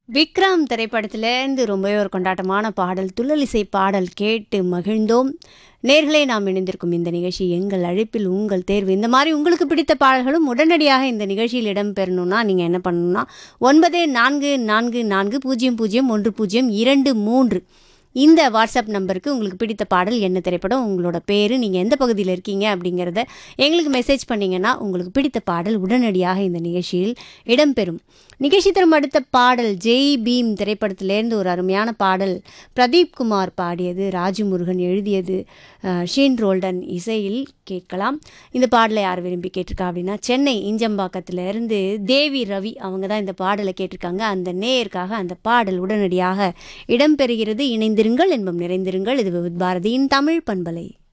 விக்ரம் திரைப்படத்திலேருந்து ரொம்பவே ஒரு கொண்டாட்டமான பாடல் துள்ளலிசை பாடல் கேட்டு மகிழ்ந்தோம் நேர்களே நாம் இணைந்திருக்கும் இந்த நிகழ்ச்சி எங்கள் அழைப்பில் உங்கள் தேர்வு இந்த மாதிரி உங்களுக்கு பிடித்த பாடல்களும் உடனடியாக இந்த நிகழ்ச்சியில் இடம்பெறணும்னா நீங்கள் என்ன பண்ணணும்னா ஒன்பது நான்கு நான்கு நான்கு பூஜ்ஜியம் பூஜ்ஜியம் ஒன்று பூஜ்ஜியம் இரண்டு மூன்று இந்த வாட்ஸ்அப் நம்பருக்கு உங்களுக்கு பிடித்த பாடல் என்ன திரைப்படம் உங்களோட பேர் நீங்கள் எந்த பகுதியில் இருக்கீங்க அப்படிங்கிறத எங்களுக்கு மெசேஜ் பண்ணீங்கன்னா உங்களுக்கு பிடித்த பாடல் உடனடியாக இந்த நிகழ்ச்சியில் இடம்பெறும் நிகழ்ச்சி தரும் அடுத்த பாடல் ஜெய் பீம் திரைப்படத்திலேருந்து ஒரு அருமையான பாடல் பிரதீப் குமார் பாடியது ராஜமுருகன் எழுதியது அஹ், ஷீன் ரோல்டன் இசையில் கேட்கலாம் இந்த பாடலை யார் விரும்பி கேட்டிருக்கா அப்படின்னா சென்னை இஞ்சம்பாக்கத்துல இருந்து தேவி ரவி அவங்க தான் இந்த பாடலை கேட்டிருக்காங்க அந்த நேயருக்காக அந்த பாடல் உடனடியாக இடம்பெறுகிறது இணைந்திருங்கள் என்பம் நிறைந்திருங்கள் இது விவித் பாரதியின் தமிழ் பண்பலை